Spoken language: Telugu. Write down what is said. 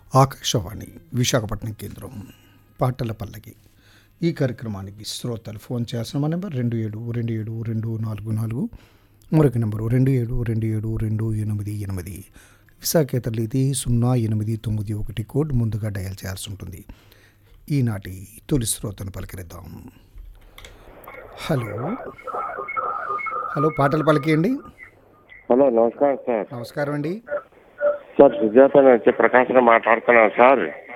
ఆకాశవాణి విశాఖపట్నం కేంద్రం పాటల పల్లకి ఈ కార్యక్రమానికి శ్రోతలు ఫోన్ చేయాల్సిన మా నెంబర్ రెండు ఏడు రెండు ఏడు రెండు నాలుగు నాలుగు మరొక నెంబరు రెండు ఏడు రెండు ఏడు రెండు ఎనిమిది ఎనిమిది విశాఖేతరులు ఇది సున్నా ఎనిమిది తొమ్మిది ఒకటి కోడ్ ముందుగా డయల్ చేయాల్సి ఉంటుంది ఈనాటి తొలి శ్రోతను పలకరిద్దాం హలో హలో పాటలు పలికేయండి హలో నమస్కారం సార్ నమస్కారం అండి సార్ సుజాత నుంచి ప్రకాశం మాట్లాడుతున్నాను సార్